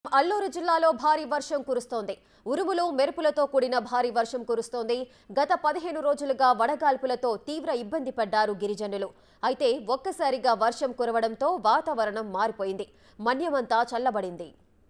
అల్లూరు జిల్లాలో భారీ వర్షం కురుస్తోంది ఉరుములు మెరుపులతో కూడిన భారీ వర్షం కురుస్తోంది గత పదిహేను రోజులుగా వడగాల్పులతో తీవ్ర ఇబ్బంది పడ్డారు గిరిజనులు అయితే ఒక్కసారిగా వర్షం కురవడంతో వాతావరణం మారిపోయింది మన్యమంతా చల్లబడింది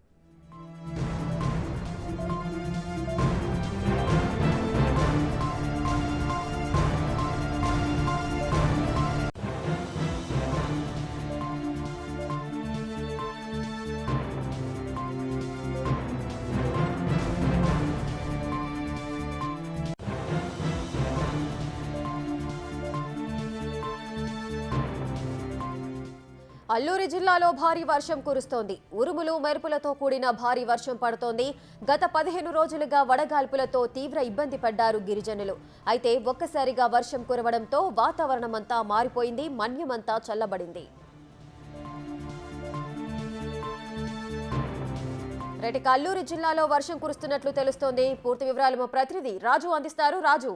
అల్లూరి జిల్లాలో భారీ వర్షం కురుస్తోంది ఉరుములు మెరుపులతో కూడిన భారీ వర్షం పడుతోంది గత పదిహేను రోజులుగా వడగాల్పులతో తీవ్ర ఇబ్బంది పడ్డారు గిరిజనులు అయితే ఒక్కసారిగా వర్షం కురవడంతో వాతావరణమంతా మారిపోయింది మన్యమంతా చల్లబడింది రేటిక అల్లూరి జిల్లాలో వర్షం కురుస్తున్నట్లు తెలుస్తోంది పూర్తి వివరాలు మా ప్రతినిధి రాజు అందిస్తారు రాజు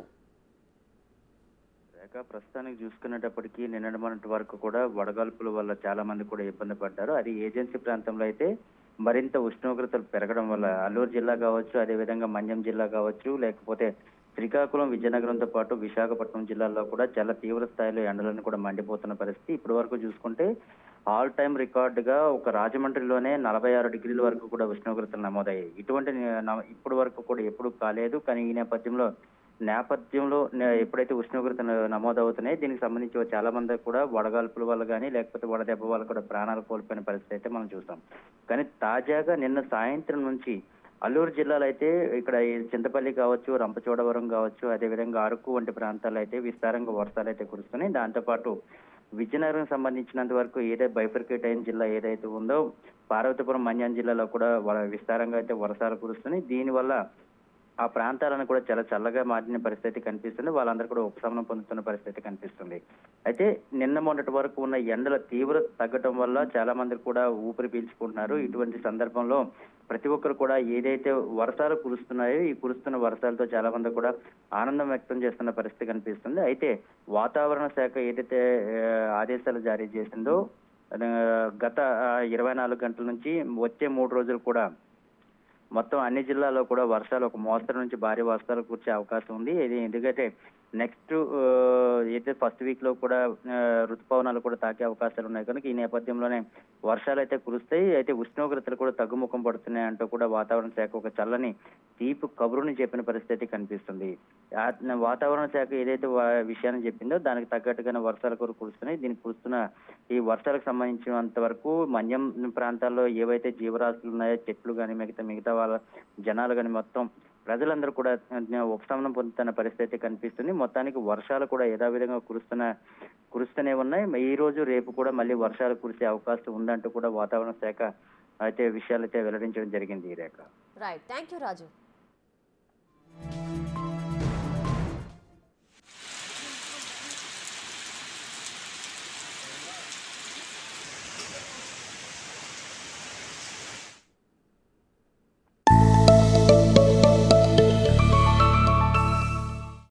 రేఖ ప్రస్తుతానికి చూసుకునేటప్పటికీ నిన్నటి మొన్నటి వరకు కూడా వడగాల్పుల వల్ల చాలా మంది కూడా ఇబ్బంది పడ్డారు అది ఏజెన్సీ ప్రాంతంలో అయితే మరింత ఉష్ణోగ్రతలు పెరగడం వల్ల అల్లూరు జిల్లా కావచ్చు అదేవిధంగా మన్యం జిల్లా కావచ్చు లేకపోతే శ్రీకాకుళం విజయనగరంతో పాటు విశాఖపట్నం జిల్లాల్లో కూడా చాలా తీవ్ర స్థాయిలో ఎండలను కూడా మండిపోతున్న పరిస్థితి ఇప్పటి వరకు చూసుకుంటే ఆల్ టైమ్ రికార్డుగా ఒక రాజమండ్రిలోనే నలభై ఆరు డిగ్రీల వరకు కూడా ఉష్ణోగ్రతలు నమోదయ్యాయి ఇటువంటి న- ఇప్పటి వరకు కూడా ఎప్పుడు కాలేదు కానీ ఈ నేపథ్యంలో నేపథ్యంలో నే- ఎప్పుడైతే ఉష్ణోగ్రత న- నమోదవుతున్నాయి దీనికి సంబంధించి చాలా మంది కూడా వడగాల్పుల వల్ల కానీ లేకపోతే వడదెబ్బ వల్ల కూడా ప్రాణాలు కోల్పోయిన పరిస్థితి అయితే మనం చూస్తాం కానీ తాజాగా నిన్న సాయంత్రం నుంచి అల్లూరు జిల్లాలో అయితే ఇక్కడ ఈ చింతపల్లి కావచ్చు రంపచోడవరం కావచ్చు అదేవిధంగా అరకు వంటి ప్రాంతాల్లో అయితే విస్తారంగా వర్షాలు అయితే కురుస్తున్నాయి దాంతోపాటు విజయనగరం సంబంధించినంత వరకు ఏదైతే బైఫర్కేట్ అయిన జిల్లా ఏదైతే ఉందో పార్వతీపురం మన్యం జిల్లాలో కూడా వ- విస్తారంగా అయితే వర్షాలు కురుస్తున్నాయి దీనివల్ల ఆ ప్రాంతాలను కూడా చాలా చల్లగా మారిన పరిస్థితి కనిపిస్తుంది వాళ్ళందరూ కూడా ఉపశమనం పొందుతున్న పరిస్థితి కనిపిస్తుంది అయితే నిన్న మొన్నటి వరకు ఉన్న ఎండల తీవ్రత తగ్గటం వల్ల చాలా మంది కూడా ఊపిరి పీల్చుకుంటున్నారు ఇటువంటి సందర్భంలో ప్రతి ఒక్కరు కూడా ఏదైతే వర్షాలు కురుస్తున్నాయో ఈ కురుస్తున్న వర్షాలతో చాలా మంది కూడా ఆనందం వ్యక్తం చేస్తున్న పరిస్థితి కనిపిస్తుంది అయితే వాతావరణ శాఖ ఏదైతే ఆ, ఆదేశాలు జారీ చేసిందో ఆ, గత ఇరవై నాలుగు గంటల నుంచి వచ్చే మూడు రోజులు కూడా మొత్తం అన్ని జిల్లాల్లో కూడా వర్షాలు ఒక మోస్తరు నుంచి భారీ వర్షాలు కురిసే అవకాశం ఉంది ఇది ఎందుకంటే నెక్స్ట్ అయితే ఫస్ట్ వీక్ లో కూడా ఆ, ఋతుపవనాలు కూడా తాకే అవకాశాలు ఉన్నాయి కనుక ఈ నేపథ్యంలోనే వర్షాలు అయితే కురుస్తాయి అయితే ఉష్ణోగ్రతలు కూడా తగ్గుముఖం పడుతున్నాయి అంటూ కూడా వాతావరణ శాఖ ఒక చల్లని తీపు కబురుని చెప్పిన పరిస్థితి కనిపిస్తుంది ఆ వాతావరణ శాఖ ఏదైతే వా- విషయాన్ని చెప్పిందో దానికి తగ్గట్టుగానే వర్షాలు కూడా కురుస్తున్నాయి దీనికి కురుస్తున్న ఈ వర్షాలకు సంబంధించినంత వరకు మన్యం ప్రాంతాల్లో ఏవైతే జీవరాశులు ఉన్నాయో చెట్లు కానీ మిగతా మిగతా వాళ్ళ జనాలు కానీ మొత్తం ప్రజలందరూ కూడా ఆ, ఉపశమనం పొందుతున్న పరిస్థితి కనిపిస్తుంది మొత్తానికి వర్షాలు కూడా యథావిధంగా కురుస్తున్న కురుస్తూనే ఉన్నాయి ఈ రోజు రేపు కూడా మళ్ళీ వర్షాలు కురిసే అవకాశం ఉందంటూ కూడా వాతావరణ శాఖ అయితే విషయాలు అయితే వెల్లడించడం జరిగింది ఈ Rekha right thank you Raju